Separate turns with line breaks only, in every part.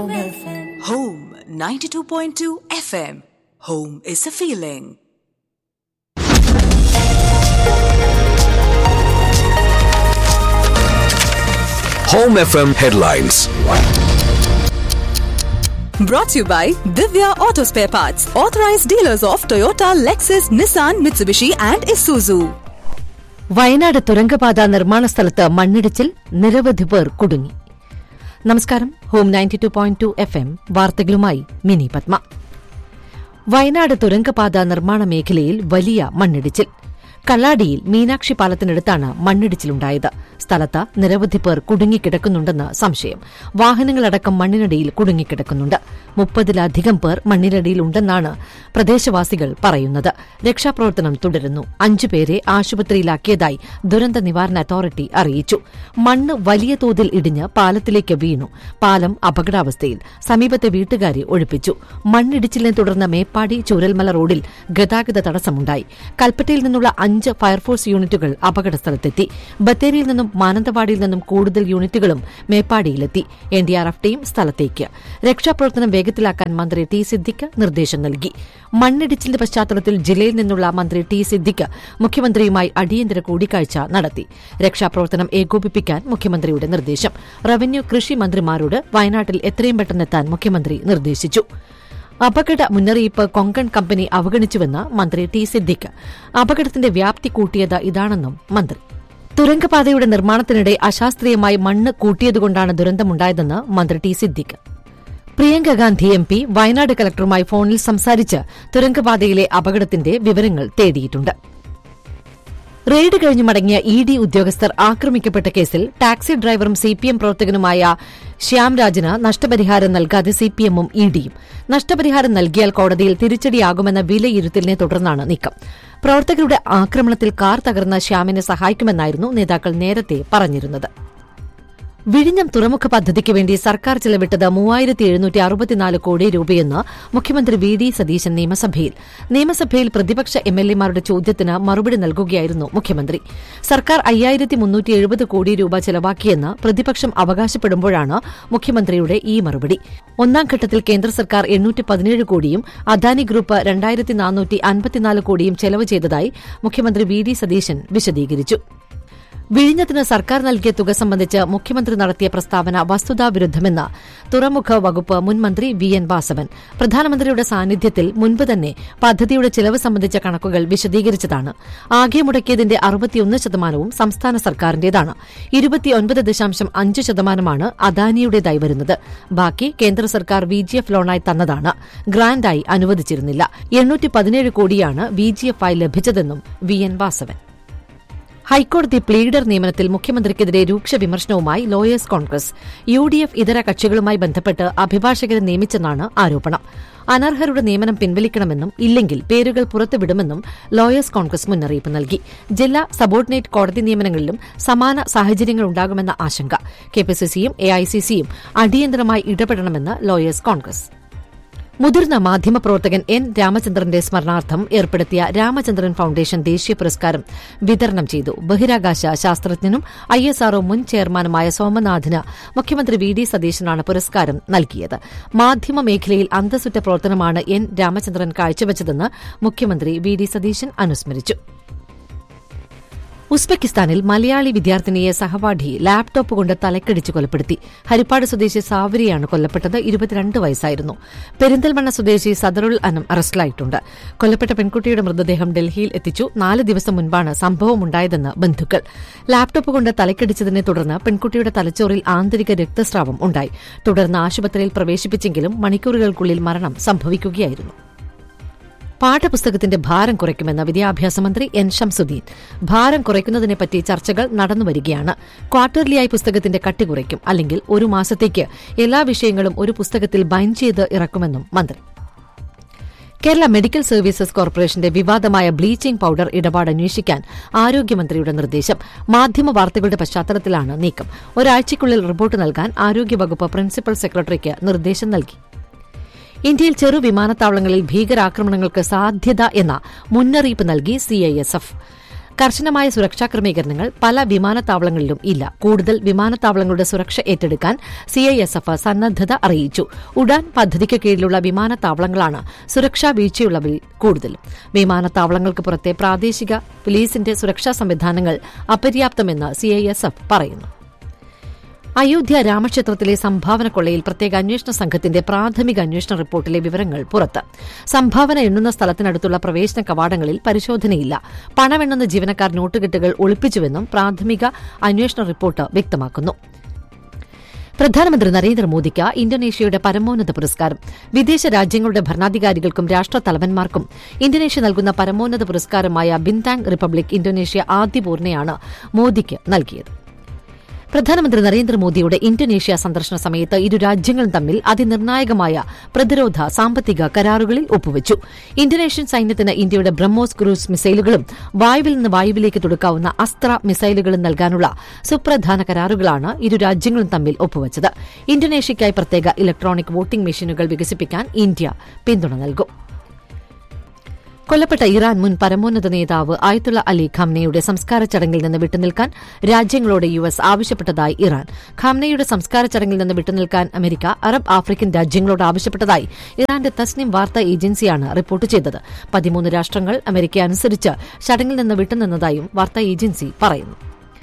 Home FM.
Home 92.2 FM. Home is a feeling.
Home FM headlines.
Brought to you by Divya Auto Spare Parts, authorized dealers of Toyota, Lexus, Nissan, Mitsubishi, and Isuzu.
Wayanad തുരങ്കപാത നിർമ്മാണ സ്ഥലത്ത് മണ്ണിടിച്ചിൽ നിരവധി പേർ കുടുങ്ങി നമസ്കാരം home ninety two point two F M വാർത്തകളുമായി മിനി പത്മ വയനാട് തുരങ്കപാത നിർമ്മാണ മേഖലയിൽ വലിയ മണ്ണിടിച്ചിൽ കള്ളാടിയിൽ മീനാക്ഷി പാലത്തിനടുത്താണ് മണ്ണിടിച്ചിലുണ്ടായത് സ്ഥലത്ത് നിരവധി പേർ കുടുങ്ങിക്കിടക്കുന്നുണ്ടെന്ന് സംശയം വാഹനങ്ങളടക്കം മണ്ണിനടിയിൽ കുടുങ്ങിക്കിടക്കുന്നുണ്ട് മുപ്പതിലധികം പേർ മണ്ണിനടിയിലുണ്ടെന്നാണ് പ്രദേശവാസികൾ പറയുന്നത് രക്ഷാപ്രവർത്തനം തുടരുന്നു അഞ്ചുപേരെ ആശുപത്രിയിലാക്കിയതായി ദുരന്ത നിവാരണ അതോറിറ്റി അറിയിച്ചു മണ്ണ് വലിയ തോതിൽ ഇടിഞ്ഞ് പാലത്തിലേക്ക് വീണു പാലം അപകടാവസ്ഥയിൽ സമീപത്തെ വീട്ടുകാരെ ഒഴിപ്പിച്ചു മണ്ണിടിച്ചിലിനെ തുടർന്ന് മേപ്പാടി ചൂരൽമല റോഡിൽ ഗതാഗത തടസ്സമുണ്ടായി കൽപ്പറ്റയിൽ നിന്നുള്ള അഞ്ച് ഫയർഫോഴ്സ് യൂണിറ്റുകൾ അപകടസ്ഥലത്തെത്തി ബത്തേരിയിൽ നിന്നും മാനന്തവാടിയിൽ നിന്നും കൂടുതൽ യൂണിറ്റുകളും മേപ്പാടിയിലെത്തി എൻഡിആർഎഫ് ടീം സ്ഥലത്തേക്ക് രക്ഷാപ്രവർത്തനം വേഗത്തിലാക്കാൻ മന്ത്രി ടി സിദ്ദിഖ് നിർദ്ദേശം നൽകി മണ്ണിടിച്ചിലിന്റെ പശ്ചാത്തലത്തിൽ ജില്ലയിൽ നിന്നുള്ള മന്ത്രി ടി സിദ്ദിഖ് മുഖ്യമന്ത്രിയുമായി അടിയന്തര കൂടിക്കാഴ്ച നടത്തി രക്ഷാപ്രവർത്തനം ഏകോപിപ്പിക്കാൻ മുഖ്യമന്ത്രിയുടെ നിർദ്ദേശം റവന്യൂ കൃഷി മന്ത്രിമാരോട് വയനാട്ടിൽ എത്രയും പെട്ടെന്ന് എത്താൻ മുഖ്യമന്ത്രി നിർദ്ദേശിച്ചു അപകട മുന്നറിയിപ്പ് കൊങ്കൺ കമ്പനി അവഗണിച്ചുവെന്ന് മന്ത്രി ടി സിദ്ദിഖ് അപകടത്തിന്റെ വ്യാപ്തി കൂട്ടിയത് ഇതാണെന്നും മന്ത്രി തുരങ്കപാതയുടെ നിർമ്മാണത്തിനിടെ അശാസ്ത്രീയമായി മണ്ണ് കൂട്ടിയതുകൊണ്ടാണ് ദുരന്തമുണ്ടായതെന്ന് മന്ത്രി T Siddique Priyanka Gandhi M P Wayanad കലക്ടറുമായി ഫോണിൽ സംസാരിച്ച് തുരങ്കപാതയിലെ അപകടത്തിന്റെ വിവരങ്ങൾ തേടിയിട്ടുണ്ട് റെയ്ഡ് കഴിഞ്ഞ് മടങ്ങിയ ഇ ഡി ഉദ്യോഗസ്ഥർ ആക്രമിക്കപ്പെട്ട കേസിൽ ടാക്സി ഡ്രൈവറും സി പി എം പ്രവർത്തകനുമായ ശ്യാംരാജിന് നഷ്ടപരിഹാരം നൽകാതെ സി പി എമ്മും ഇ ഡിയും നഷ്ടപരിഹാരം നൽകിയാൽ കോടതിയിൽ തിരിച്ചടിയാകുമെന്ന വിലയിരുത്തലിനെ തുടർന്നാണ് നീക്കം പ്രവർത്തകരുടെ ആക്രമണത്തിൽ കാർ തകർന്ന ശ്യാമിനെ സഹായിക്കുമെന്നായിരുന്നു നേതാക്കൾ നേരത്തെ പറഞ്ഞിരുന്നത് വിഴിഞ്ഞം തുറമുഖ പദ്ധതിക്ക് വേണ്ടി സർക്കാർ ചെലവിട്ടത് മൂവായിരത്തി എഴുന്നൂറ്റി അറുപത്തിനാല് കോടി രൂപയെന്ന് മുഖ്യമന്ത്രി വി ഡി സതീശൻ നിയമസഭയിൽ നിയമസഭയിൽ പ്രതിപക്ഷ എംഎൽഎമാരുടെ ചോദ്യത്തിന് മറുപടി നൽകുകയായിരുന്നു മുഖ്യമന്ത്രി സർക്കാർ അയ്യായിരത്തി മുന്നൂറ്റി എഴുപത് കോടി രൂപ ചെലവാക്കിയെന്ന് പ്രതിപക്ഷം അവകാശപ്പെടുമ്പോഴാണ് മുഖ്യമന്ത്രിയുടെ ഈ മറുപടി ഒന്നാം ഘട്ടത്തിൽ കേന്ദ്ര സർക്കാർ എണ്ണൂറ്റി പതിനേഴ് കോടിയും അദാനി ഗ്രൂപ്പ് രണ്ടായിരത്തി നാനൂറ്റി അൻപത്തിനാല് കോടിയും ചെലവ് ചെയ്തതായി മുഖ്യമന്ത്രി വി ഡി സതീശൻ വിശദീകരിച്ചു വിഴിഞ്ഞത്തിന് സർക്കാർ നൽകിയ തുക സംബന്ധിച്ച് മുഖ്യമന്ത്രി നടത്തിയ പ്രസ്താവന വസ്തുതാവിരുദ്ധമെന്ന് തുറമുഖ വകുപ്പ് മുൻമന്ത്രി വി എൻ വാസവൻ പ്രധാനമന്ത്രിയുടെ സാന്നിധ്യത്തിൽ മുൻപ് തന്നെ പദ്ധതിയുടെ ചെലവ് സംബന്ധിച്ച കണക്കുകൾ വിശദീകരിച്ചതാണ് ആകെ മുടക്കിയതിന്റെ അറുപത്തിയൊന്ന് ശതമാനവും സംസ്ഥാന സർക്കാരിന്റേതാണ് ഇരുപത്തിയൊൻപത് ദശാംശം അഞ്ച് ശതമാനമാണ് അദാനിയുടേതായി വരുന്നത് ബാക്കി കേന്ദ്ര സർക്കാർ വി ജി എഫ് ലോണായി തന്നതാണ് ഗ്രാന്റായി അനുവദിച്ചിരുന്നില്ല എണ്ണൂറ്റി പതിനേഴ് കോടിയാണ് വി ജി എഫ് ആയി ലഭിച്ചതെന്നും വി എൻ വാസവൻ ഹൈക്കോടതി പ്ലീഡർ നിയമനത്തിൽ മുഖ്യമന്ത്രിക്കെതിരെ രൂക്ഷ വിമർശനവുമായി lawyers congress U D F ഇതര കക്ഷികളുമായി ബന്ധപ്പെട്ട് അഭിഭാഷകരെ നിയമിച്ചെന്നാണ് ആരോപണം അനർഹരുടെ നിയമനം പിൻവലിക്കണമെന്നും ഇല്ലെങ്കിൽ പേരുകൾ പുറത്തുവിടുമെന്നും ലോയേഴ്സ് കോൺഗ്രസ് മുന്നറിയിപ്പ് നൽകി ജില്ലാ സബോർഡിനേറ്റ് കോടതി നിയമനങ്ങളിലും സമാന സാഹചര്യങ്ങളുണ്ടാകുമെന്ന ആശങ്ക കെപിസിസിയും എഐസിസിയും അടിയന്തരമായി ഇടപെടണമെന്ന് ലോയേഴ്സ് കോൺഗ്രസ് മുതിർന്ന മാധ്യമപ്രവർത്തകൻ എൻ രാമചന്ദ്രന്റെ സ്മരണാർത്ഥം ഏർപ്പെടുത്തിയ രാമചന്ദ്രൻ ഫൌണ്ടേഷൻ ദേശീയ പുരസ്കാരം വിതരണം ചെയ്തു ബഹിരാകാശ ശാസ്ത്രജ്ഞനും ഐ എസ് ആർഒ മുൻ ചെയർമാനുമായ സോമനാഥിന് മുഖ്യമന്ത്രി വി ഡി സതീശനാണ് പുരസ്കാരം നൽകിയത് മാധ്യമ മേഖലയിൽ അന്തസ്സുറ്റ പ്രവർത്തനമാണ് എൻ രാമചന്ദ്രൻ കാഴ്ചവച്ചതെന്ന് മുഖ്യമന്ത്രി വി ഡി സതീശൻ അനുസ്മരിച്ചു ഉസ്ബെക്കിസ്ഥാനിൽ മലയാളി വിദ്യാർത്ഥിനിയെ സഹപാഠി ലാപ്ടോപ്പ് കൊണ്ട് തലക്കടിച്ച് കൊലപ്പെടുത്തി ഹരിപ്പാട് സ്വദേശി സാവരിയാണ് കൊല്ലപ്പെട്ടത് ഇരുപത്തിരണ്ട് വയസ്സായിരുന്നു പെരിന്തൽമണ്ണ സ്വദേശി സദറുൽ അനം അറസ്റ്റിലായിട്ടുണ്ട് കൊല്ലപ്പെട്ട പെൺകുട്ടിയുടെ മൃതദേഹം ഡൽഹിയിൽ എത്തിച്ചു നാല് ദിവസം മുൻപാണ് സംഭവമുണ്ടായതെന്ന് ബന്ധുക്കൾ ലാപ്ടോപ്പ് കൊണ്ട് തലക്കടിച്ചതിനെ തുടർന്ന് പെൺകുട്ടിയുടെ തലച്ചോറിൽ ആന്തരിക രക്തസ്രാവം ഉണ്ടായി തുടർന്ന് ആശുപത്രിയിൽ പ്രവേശിപ്പിച്ചെങ്കിലും മണിക്കൂറുകൾക്കുള്ളിൽ മരണം സംഭവിക്കുകയായിരുന്നു പാഠപുസ്തകത്തിന്റെ ഭാരം കുറയ്ക്കുമെന്ന് വിദ്യാഭ്യാസ മന്ത്രി എൻ ഷംസുദ്ദീൻ ഭാരം കുറയ്ക്കുന്നതിനെപ്പറ്റി ചർച്ചകൾ നടന്നുവരികയാണ് ക്വാർട്ടർലിയായി പുസ്തകത്തിന്റെ കട്ടി കുറയ്ക്കും അല്ലെങ്കിൽ ഒരു മാസത്തേക്ക് എല്ലാ വിഷയങ്ങളും ഒരു പുസ്തകത്തിൽ ബൈൻഡ് ചെയ്ത് ഇറക്കുമെന്നും മന്ത്രി കേരള മെഡിക്കൽ സർവീസസ് കോർപ്പറേഷന്റെ വിവാദമായ ബ്ലീച്ചിംഗ് പൌഡർ ഇടപാട് അന്വേഷിക്കാൻ ആരോഗ്യമന്ത്രിയുടെ നിർദ്ദേശം മാധ്യമ വാർത്തകളുടെ പശ്ചാത്തലത്തിലാണ് നീക്കം ഒരാഴ്ചയ്ക്കുള്ളിൽ റിപ്പോർട്ട് നൽകാൻ ആരോഗ്യവകുപ്പ് പ്രിൻസിപ്പൽ സെക്രട്ടറിക്ക് നിർദ്ദേശം നൽകി ഇന്ത്യയിൽ ചെറു വിമാനത്താവളങ്ങളിൽ ഭീകരാക്രമണങ്ങൾക്ക് സാധ്യത എന്ന മുന്നറിയിപ്പ് നൽകി സിഐഎസ്എഫ് കർശനമായ സുരക്ഷാ ക്രമീകരണങ്ങൾ പല വിമാനത്താവളങ്ങളിലും ഇല്ല കൂടുതൽ വിമാനത്താവളങ്ങളുടെ സുരക്ഷ ഏറ്റെടുക്കാൻ സിഐഎസ്എഫ് സന്നദ്ധത അറിയിച്ചു ഉഡാൻ പദ്ധതിക്ക് കീഴിലുള്ള വിമാനത്താവളങ്ങളാണ് സുരക്ഷാ വീഴ്ചയുള്ളവരിൽ കൂടുതലും വിമാനത്താവളങ്ങൾക്ക് പുറത്തെ പ്രാദേശിക പോലീസിന്റെ സുരക്ഷാ സംവിധാനങ്ങൾ അപര്യാപ്തമെന്ന് സിഐഎസ്എഫ് പറയുന്നു അയോധ്യ രാമക്ഷേത്രത്തിലെ സംഭാവന കൊള്ളയിൽ പ്രത്യേക അന്വേഷണ സംഘത്തിന്റെ പ്രാഥമിക അന്വേഷണ റിപ്പോർട്ടിലെ വിവരങ്ങൾ പുറത്ത് സംഭാവന എണ്ണുന്ന സ്ഥലത്തിനടുത്തുള്ള പ്രവേശന കവാടങ്ങളിൽ പരിശോധനയില്ല പണമെണ്ണുന്ന ജീവനക്കാർ നോട്ടുകെട്ടുകൾ ഒളിപ്പിച്ചുവെന്നും പ്രാഥമിക അന്വേഷണ റിപ്പോർട്ട് വ്യക്തമാക്കുന്നു പ്രധാനമന്ത്രി നരേന്ദ്രമോദിക്ക് ഇന്തോനേഷ്യയുടെ പരമോന്നത പുരസ്കാരം വിദേശ രാജ്യങ്ങളുടെ ഭരണാധികാരികൾക്കും രാഷ്ട്രത്തലവന്മാർക്കും ഇന്തോനേഷ്യ നൽകുന്ന പരമോന്നത പുരസ്കാരമായ ബിന്താങ് റിപ്പബ്ലിക് ഇന്തോനേഷ്യ ആദ്യ പൂർണ്ണയാണ് മോദിക്ക് നൽകിയത് പ്രധാനമന്ത്രി നരേന്ദ്രമോദിയുടെ ഇന്തോനേഷ്യ സന്ദർശന സമയത്ത് ഇരു രാജ്യങ്ങളും തമ്മിൽ അതിനിർണായകമായ പ്രതിരോധ സാമ്പത്തിക കരാറുകളിൽ ഒപ്പുവച്ചു ഇന്തോനേഷ്യൻ സൈന്യത്തിന് ഇന്ത്യയുടെ ബ്രഹ്മോസ് ക്രൂസ് മിസൈലുകളും വായുവിൽ നിന്ന് വായുവിലേക്ക് തുടക്കാവുന്ന അസ്ത്ര മിസൈലുകളും നൽകാനുള്ള സുപ്രധാന കരാറുകളാണ് ഇരു രാജ്യങ്ങളും തമ്മിൽ ഒപ്പുവച്ചത് ഇന്തോനേഷ്യയ്ക്കായി പ്രത്യേക ഇലക്ട്രോണിക് വോട്ടിംഗ് മെഷീനുകൾ വികസിപ്പിക്കാൻ ഇന്ത്യ പിന്തുണ നൽകും കൊല്ലപ്പെട്ട ഇറാൻ മുൻ പരമോന്നത നേതാവ് ആയത്തുള്ള അലി ഖാംനയുടെ സംസ്കാര ചടങ്ങിൽ നിന്ന് വിട്ടുനിൽക്കാൻ രാജ്യങ്ങളോട് യു എസ് ആവശ്യപ്പെട്ടതായി ഇറാൻ ഖാംനയുടെ സംസ്കാര ചടങ്ങിൽ നിന്ന് വിട്ടുനിൽക്കാൻ അമേരിക്ക അറബ് ആഫ്രിക്കൻ രാജ്യങ്ങളോട് ആവശ്യപ്പെട്ടതായി ഇറാന്റെ തസ്നിം വാർത്താ ഏജൻസിയാണ് റിപ്പോർട്ട് ചെയ്തത് പതിമൂന്ന് രാഷ്ട്രങ്ങൾ അമേരിക്ക അനുസരിച്ച് ചടങ്ങിൽ നിന്ന് വിട്ടുനിന്നതായും വാർത്താ ഏജൻസി പറയുന്നു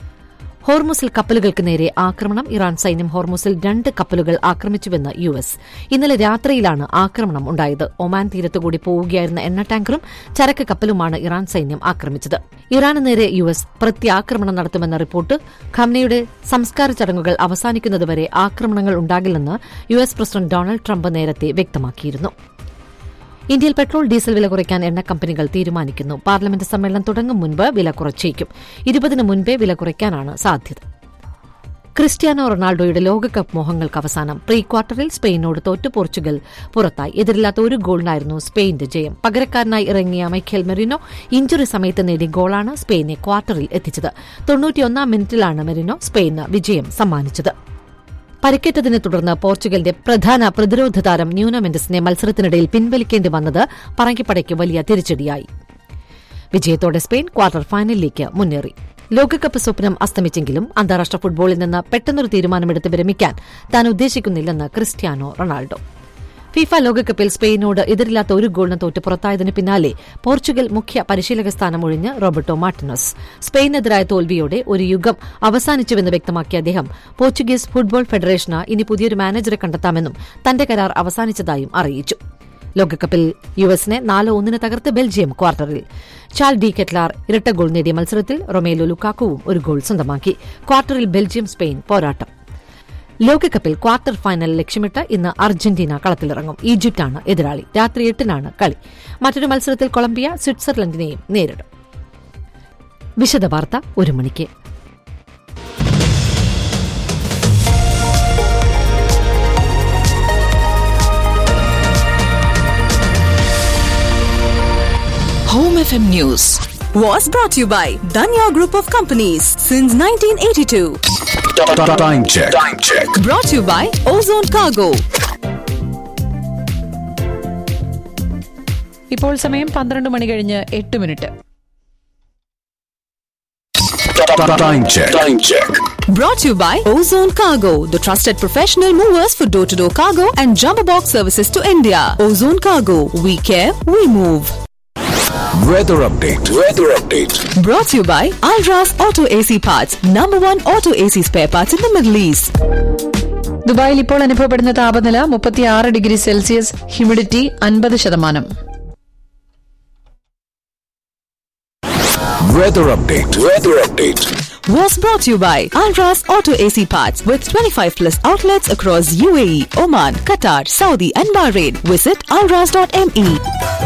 ഹോർമുസിൽ കപ്പലുകൾക്ക് നേരെ ആക്രമണം ഇറാൻ സൈന്യം ഹോർമുസിൽ രണ്ട് കപ്പലുകൾ ആക്രമിച്ചുവെന്ന് യു എസ് ഇന്നലെ രാത്രിയിലാണ് ആക്രമണം ഉണ്ടായത് ഒമാൻ തീരത്തുകൂടി പോവുകയായിരുന്ന എണ്ണ ടാങ്കറും ചരക്ക് കപ്പലുമാണ് ഇറാൻ സൈന്യം ആക്രമിച്ചത് ഇറാന് നേരെ യു എസ് പ്രത്യാക്രമണം നടത്തുമെന്ന റിപ്പോർട്ട് ഖംനയുടെ സംസ്കാര ചടങ്ങുകൾ അവസാനിക്കുന്നതുവരെ ആക്രമണങ്ങൾ ഉണ്ടാകില്ലെന്ന് U S president Donald Trump നേരത്തെ വ്യക്തമാക്കിയിരുന്നു ഇന്ത്യയിൽ പെട്രോൾ ഡീസൽ വില കുറയ്ക്കാൻ എണ്ണ കമ്പനികൾ തീരുമാനിക്കുന്നു പാർലമെന്റ് സമ്മേളനം തുടങ്ങും മുൻപ് വില കുറച്ചേക്കും ഇരുപതിന് മുൻപേ വില കുറയ്ക്കാനാണ് സാധ്യത ക്രിസ്ത്യാനോ റൊണാൾഡോയുടെ ലോകകപ്പ് മോഹങ്ങൾക്ക് അവസാനം പ്രീ ക്വാർട്ടറിൽ സ്പെയിനോട് തോറ്റു പോർച്ചുഗൽ പുറത്തായി എതിരില്ലാത്ത ഒരു ഗോളിനായിരുന്നു സ്പെയിന്റെ ജയം പകരക്കാരനായി ഇറങ്ങിയ മൈഖേൽ മെറിനോ ഇഞ്ചുറി സമയത്ത് നേടിയ ഗോളാണ് സ്പെയിനെ ക്വാർട്ടറിൽ എത്തിച്ചത് തൊണ്ണൂറ്റിയൊന്നാം മിനിറ്റിലാണ് മെറിനോ സ്പെയിന് വിജയം സമ്മാനിച്ചത് പരിക്കേറ്റതിനെ തുടർന്ന് പോർച്ചുഗലിന്റെ പ്രധാന പ്രതിരോധ താരം ന്യൂനമെന്റസിനെ മത്സരത്തിനിടയിൽ പിൻവലിക്കേണ്ടി വന്നത് പറങ്കിപ്പടയ്ക്ക് വലിയ തിരിച്ചടിയായി വിജയത്തോടെ സ്പെയിൻ ക്വാർട്ടർ ഫൈനലിലേക്ക് മുന്നേറി ലോകകപ്പ് സ്വപ്നം അസ്തമിച്ചെങ്കിലും അന്താരാഷ്ട്ര ഫുട്ബോളിൽ നിന്ന് പെട്ടെന്നൊരു തീരുമാനമെടുത്ത് വിരമിക്കാൻ താൻ ഉദ്ദേശിക്കുന്നില്ലെന്ന് ക്രിസ്ത്യാനോ റൊണാൾഡോ ഫിഫ ലോകകപ്പിൽ സ്പെയിനോട് എതിരില്ലാത്ത ഒരു ഗോളിന് തോറ്റ് പുറത്തായതിന് പിന്നാലെ പോർച്ചുഗൽ മുഖ്യ പരിശീലക സ്ഥാനം ഒഴിഞ്ഞ് റോബർട്ടോ മാർട്ടിനസ് സ്പെയിനെതിരായ തോൽവിയോടെ ഒരു യുഗം അവസാനിച്ചുവെന്ന് വ്യക്തമാക്കിയ അദ്ദേഹം പോർച്ചുഗീസ് ഫുട്ബോൾ ഫെഡറേഷന് ഇനി പുതിയൊരു മാനേജറെ കണ്ടെത്താമെന്നും തന്റെ കരാർ അവസാനിച്ചതായും അറിയിച്ചു ലോകകപ്പിൽ യു എസിനെ നാല് ഒന്നിന് തകർത്ത് ബെൽജിയം ക്വാർട്ടറിൽ ചാൾ ഡി കെറ്റ്ലാർ ഇരട്ട ഗോൾ നേടിയ മത്സരത്തിൽ റൊമേലോ ലുക്കാക്കുവും ഒരു ഗോൾ സ്വന്തമാക്കി ക്വാർട്ടറിൽ ബെൽജിയം സ്പെയിൻ പോരാട്ടം ലോകകപ്പിൽ ക്വാർട്ടർ ഫൈനൽ ലക്ഷ്യമിട്ട് ഇന്ന് അർജന്റീന കളത്തിലിറങ്ങും ഈജിപ്താണ് എതിരാളി രാത്രി എട്ടിനാണ് കളി മറ്റൊരു മത്സരത്തിൽ കൊളംബിയ സ്വിറ്റ്സർലൻഡിനെയും നേരിടും വിശദവാർത്ത ഒരു മണിക്ക്
Home FM News was brought to you by Danya Group of Companies since 1982.
Time check. Time check.
Brought to you by Ozone Cargo.
ഇപ്പോൾ സമയം പന്ത്രണ്ട് മണി കഴിഞ്ഞ് എട്ട് minute
Time check. Time check.
Brought to you by Ozone Cargo, the trusted professional movers for door to door cargo and jumbo box services to India. Ozone Cargo, we care, we move.
Weather update. Weather update.
Brought to you by Alras Auto AC Parts, number one auto AC spare parts in the Middle East.
ദുബായിൽ ഇപ്പോൾ അനുഭവപ്പെടുന്ന താപനില മുപ്പത്തിയാറ് degree Celsius humidity അൻപത് ശതമാനം
Weather update. Weather update.
Was brought to you by Alras Auto AC Parts with 25 plus outlets across UAE, Oman, Qatar, Saudi, and Bahrain. Visit alras.me.